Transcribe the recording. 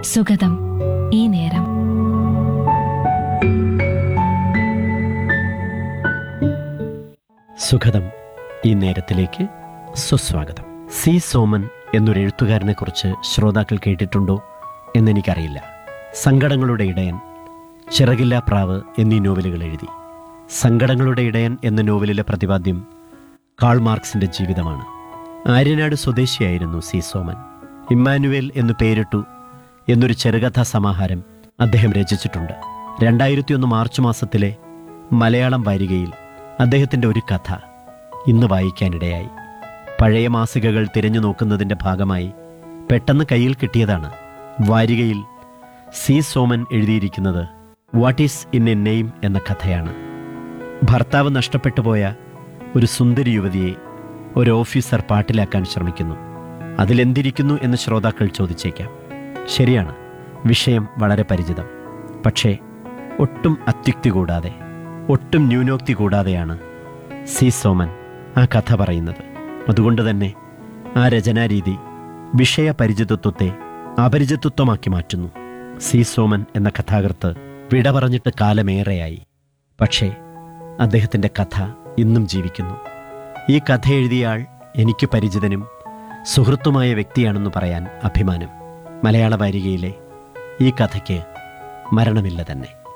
സുഗതം ഈ നേരം സുഖദം ഈ നേരത്തിലേക്ക് സുസ്വാഗതം സി സോമൻ എന്നൊരു എഴുത്തുകാരനെ കുറിച്ച് ശ്രോതാക്കൾ കേട്ടിട്ടുണ്ടോ എന്നെനിക്കറിയില്ല സങ്കടങ്ങളുടെ ഇടയൻ ചിറകില്ലാ പ്രാവ് എന്നീ നോവലുകൾ എഴുതി സങ്കടങ്ങളുടെ ഇടയൻ എന്ന നോവലിലെ പ്രതിപാദ്യം കാൾ മാർക്സിന്റെ ജീവിതമാണ് ആര്യനാട് സ്വദേശിയായിരുന്നു സി സോമൻ ഇമ്മാനുവേൽ എന്നു പേരിട്ടു എന്നൊരു ചെറുകഥാ സമാഹാരം അദ്ദേഹം രചിച്ചിട്ടുണ്ട് രണ്ടായിരത്തിയൊന്ന് മാർച്ച് മാസത്തിലെ മലയാളം വാരികയിൽ അദ്ദേഹത്തിൻ്റെ ഒരു കഥ ഇന്ന് വായിക്കാനിടയായി പഴയ മാസികകൾ തിരഞ്ഞു നോക്കുന്നതിൻ്റെ ഭാഗമായി പെട്ടെന്ന് കയ്യിൽ കിട്ടിയതാണ് വാരികയിൽ സി സോമൻ എഴുതിയിരിക്കുന്നത് what is in a name എന്ന കഥയാണ് ഭർത്താവ് നഷ്ടപ്പെട്ടു പോയ ഒരു സുന്ദരി യുവതിയെ ഒരു ഓഫീസർ പാട്ടിലാക്കാൻ ശ്രമിക്കുന്നു അതിലെന്തിരിക്കുന്നു എന്ന് ശ്രോതാക്കൾ ചോദിച്ചേക്കാം ശരിയാണ് വിഷയം വളരെ പരിചിതം പക്ഷേ ഒട്ടും അത്യുക്തി കൂടാതെ ഒട്ടും ന്യൂനോക്തി കൂടാതെയാണ് സി സോമൻ ആ കഥ പറയുന്നത് അതുകൊണ്ട് തന്നെ ആ രചനാരീതി വിഷയപരിചിതത്വത്തെ അപരിചിതത്വമാക്കി മാറ്റുന്നു സി സോമൻ എന്ന കഥാകൃത്ത് വിട പറഞ്ഞിട്ട് കാലമേറെയായി പക്ഷേ അദ്ദേഹത്തിൻ്റെ കഥ ഇന്നും ജീവിക്കുന്നു ഈ കഥ എഴുതിയ ആൾ എനിക്ക് പരിചിതനും സുഹൃത്തുമായ വ്യക്തിയാണെന്ന് പറയാൻ അഭിമാനം മലയാള വാരികയിലെ ഈ കഥയ്ക്ക് മരണമില്ല തന്നെ